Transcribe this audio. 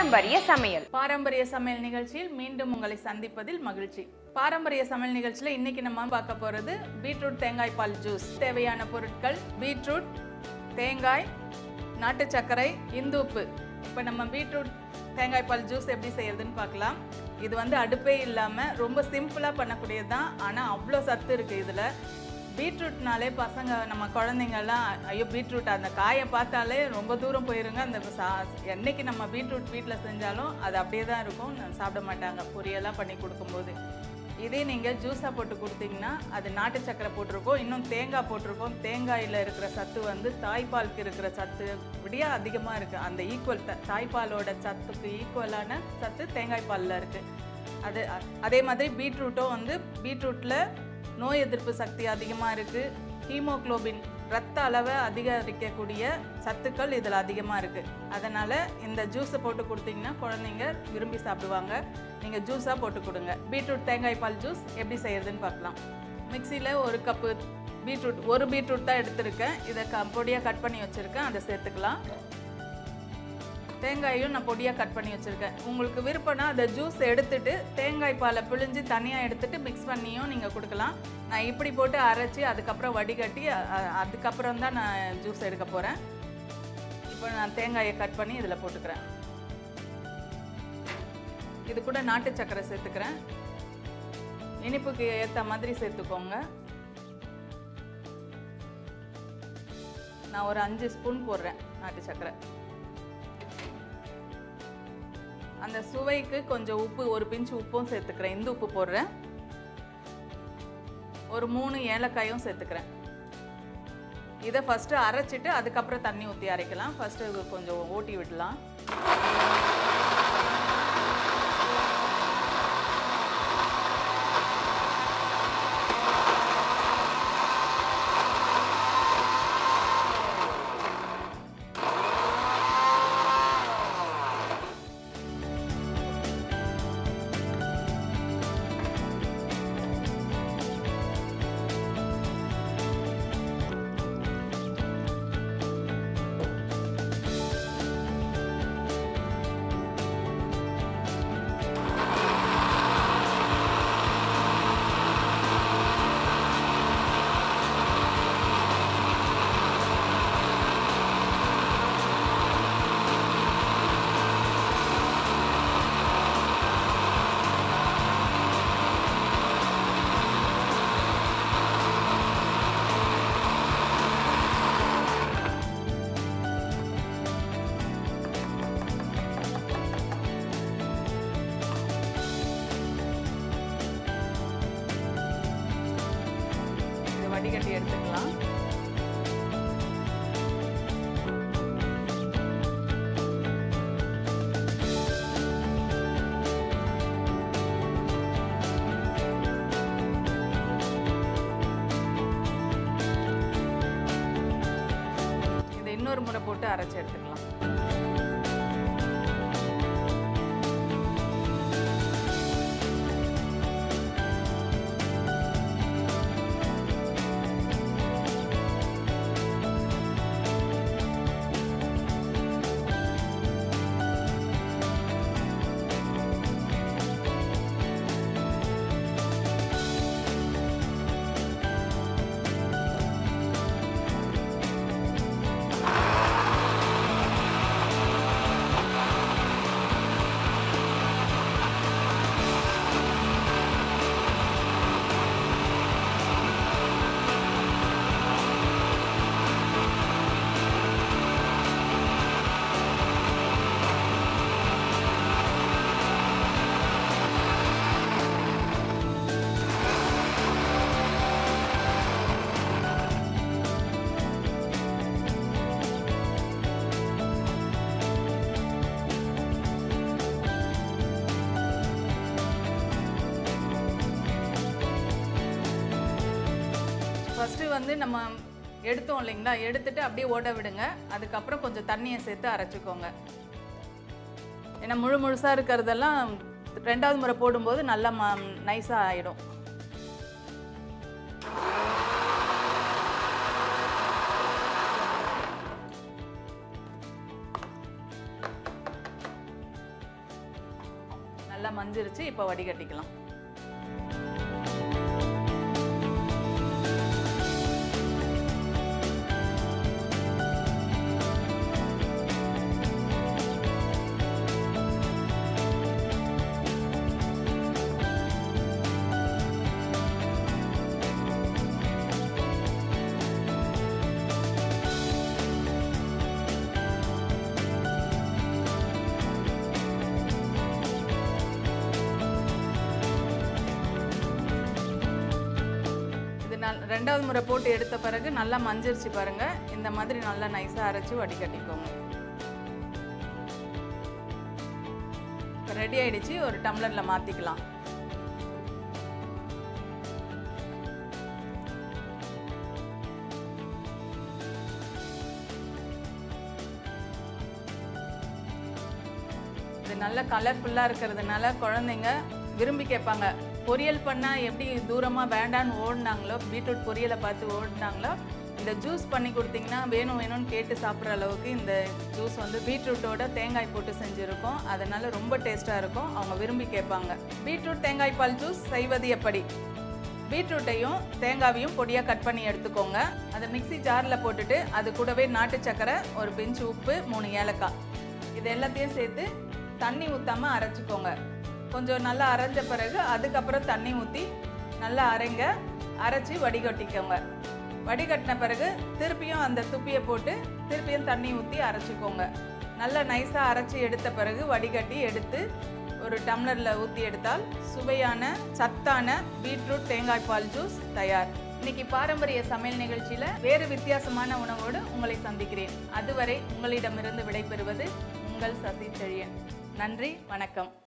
பாரம்பரிய சமையல் பாரம்பரிய சமையல் நிகழ்ச்சியில் மீண்டும் உங்களை சந்திப்பதில் மகிழ்ச்சி பாரம்பரிய சமையல் நிகழ்ச்சியில் இன்னைக்கு நம்ம பார்க்க போகிறது பீட்ரூட் தேங்காய் பால் ஜூஸ் தேவையான பொருட்கள் பீட்ரூட் தேங்காய் நாட்டு சர்க்கரை இந்து உப்பு இப்போ நம்ம பீட்ரூட் தேங்காய் பால் ஜூஸ் எப்படி செய்யறதுன்னு பார்க்கலாம் இது வந்து அடுப்பே இல்லாமல் ரொம்ப சிம்பிளாக பண்ணக்கூடியது தான் ஆனால் அவ்வளோ சத்து இருக்குது இதில் பீட்ரூட்னாலே பசங்க நம்ம குழந்தைங்கள்லாம் ஐயோ பீட்ரூட் அந்த காயை பார்த்தாலே ரொம்ப தூரம் போயிருங்க அந்த சா என்னைக்கு நம்ம பீட்ரூட் வீட்டில் செஞ்சாலும் அது அப்படியே தான் இருக்கும் நான் சாப்பிட மாட்டாங்க பொரியெல்லாம் பண்ணி கொடுக்கும்போது இதே நீங்கள் ஜூஸாக போட்டு கொடுத்தீங்கன்னா அது நாட்டு சக்கரை போட்டிருக்கோம் இன்னும் தேங்காய் போட்டிருக்கோம் தேங்காயில் இருக்கிற சத்து வந்து தாய்ப்பாலுக்கு இருக்கிற சத்து விடியா அதிகமாக இருக்குது அந்த ஈக்குவல் தாய்ப்பாலோட சத்துக்கு ஈக்குவலான சத்து தேங்காய் பாலில் இருக்குது அது அ- அதே மாதிரி பீட்ரூட்டும் வந்து பீட்ரூட்டில் நோய் எதிர்ப்பு சக்தி அதிகமாக இருக்குது ஹீமோகுளோபின் ரத்த அளவை அதிகரிக்கக்கூடிய சத்துக்கள் இதில் அதிகமாக இருக்குது அதனால் இந்த ஜூஸை போட்டு கொடுத்தீங்கன்னா குழந்தைங்க விரும்பி சாப்பிடுவாங்க நீங்கள் ஜூஸாக போட்டு கொடுங்க பீட்ரூட் தேங்காய் பால் ஜூஸ் எப்படி செய்யறதுன்னு பார்க்கலாம் மிக்சியில் ஒரு கப்பு பீட்ரூட் ஒரு பீட்ரூட் தான் எடுத்திருக்கேன் இதை க பொடியாக கட் பண்ணி வச்சுருக்கேன் அதை சேர்த்துக்கலாம் தேங்காயும் நான் பொடியாக கட் பண்ணி வச்சுருக்கேன் உங்களுக்கு விருப்பம்னா அதை ஜூஸ் எடுத்துட்டு தேங்காய் பாலை பிழிஞ்சு தனியாக எடுத்துட்டு மிக்ஸ் பண்ணியும் நீங்கள் கொடுக்கலாம் நான் இப்படி போட்டு அரைச்சி அதுக்கப்புறம் வடிகட்டி அ- அ- அதுக்கப்புறம் தான் நான் ஜூஸ் எடுக்க போகிறேன் இப்போ நான் தேங்காயை கட் பண்ணி இதில் போட்டுக்கிறேன் இது கூட நாட்டு சர்க்கரை சேர்த்துக்கிறேன் இனிப்புக்கு ஏற்ற மாதிரி சேர்த்துக்கோங்க நான் ஒரு அஞ்சு ஸ்பூன் போடுறேன் நாட்டு சர்க்கரை அந்த சுவைக்கு கொஞ்சம் உப்பு ஒரு பிஞ்சு உப்பும் சேர்த்துக்கிறேன் இந்த உப்பு போடுறேன் ஒரு மூணு ஏலக்காயும் சேர்த்துக்கிறேன் இதை ஃபஸ்ட்டு அரைச்சிட்டு அதுக்கப்புறம் தண்ணி ஊற்றி அரைக்கலாம் ஃபஸ்ட்டு கொஞ்சம் ஓட்டி விடலாம் இது வடிகட்டி எடுத்துக்கலாம் இதை இன்னொரு முறை போட்டு அரைச்சி எடுத்துக்கலாம் ஃபஸ்ட்டு வந்து நம்ம எடுத்தோம் இல்லைங்களா எடுத்துட்டு அப்படியே ஓட விடுங்க அதுக்கப்புறம் கொஞ்சம் தண்ணியை சேர்த்து அரைச்சிக்கோங்க ஏன்னா முழு முழுசாக இருக்கிறதெல்லாம் ரெண்டாவது முறை போடும்போது நல்லா ம நைஸாக ஆகிடும் நல்லா மஞ்சிருச்சு இப்போ வடிகட்டிக்கலாம் இது நல் ரெண்டாவது முறை போட்டு எடுத்த பிறகு நல்லா மஞ்சிருச்சு பாருங்க இந்த மாதிரி நல்லா நைஸாக அரைச்சி வடிகட்டிக்கோங்க ரெடி ஆயிடுச்சு ஒரு டம்ளரில் மாற்றிக்கலாம் இது நல்ல கலர்ஃபுல்லாக இருக்கிறதுனால குழந்தைங்க விரும்பி கேட்பாங்க பொரியல் பண்ணால் எப்படி தூரமாக வேண்டான்னு ஓடினாங்களோ பீட்ரூட் பொரியலை பார்த்து ஓடினாங்களோ இந்த ஜூஸ் பண்ணி கொடுத்தீங்கன்னா வேணும் வேணும்னு கேட்டு சாப்பிட்ற அளவுக்கு இந்த ஜூஸ் வந்து பீட்ரூட்டோட தேங்காய் போட்டு செஞ்சுருக்கோம் அதனால ரொம்ப டேஸ்ட்டாக இருக்கும் அவங்க விரும்பி கேட்பாங்க பீட்ரூட் தேங்காய் பால் ஜூஸ் செய்வது எப்படி பீட்ரூட்டையும் தேங்காவையும் பொடியாக கட் பண்ணி எடுத்துக்கோங்க அதை மிக்ஸி ஜாரில் போட்டுட்டு அது கூடவே நாட்டு சக்கரை ஒரு பிஞ்சு உப்பு மூணு ஏலக்காய் இது எல்லாத்தையும் சேர்த்து தண்ணி ஊற்றாமல் அரைச்சிக்கோங்க கொஞ்சம் நல்லா அரைஞ்ச பிறகு அதுக்கப்புறம் தண்ணி ஊற்றி நல்லா அரைங்க அரைச்சி வடிகட்டிக்கோங்க வடிகட்டின பிறகு திருப்பியும் அந்த துப்பியை போட்டு திருப்பியும் தண்ணி ஊற்றி அரைச்சிக்கோங்க நல்லா நைஸாக அரைச்சி எடுத்த பிறகு வடிகட்டி எடுத்து ஒரு டம்ளரில் ஊற்றி எடுத்தால் சுவையான சத்தான பீட்ரூட் தேங்காய் பால் ஜூஸ் தயார் இன்னைக்கு பாரம்பரிய சமையல் நிகழ்ச்சியில் வேறு வித்தியாசமான உணவோடு உங்களை சந்திக்கிறேன் அதுவரை உங்களிடமிருந்து விடைபெறுவது உங்கள் சசி செழியன் நன்றி வணக்கம்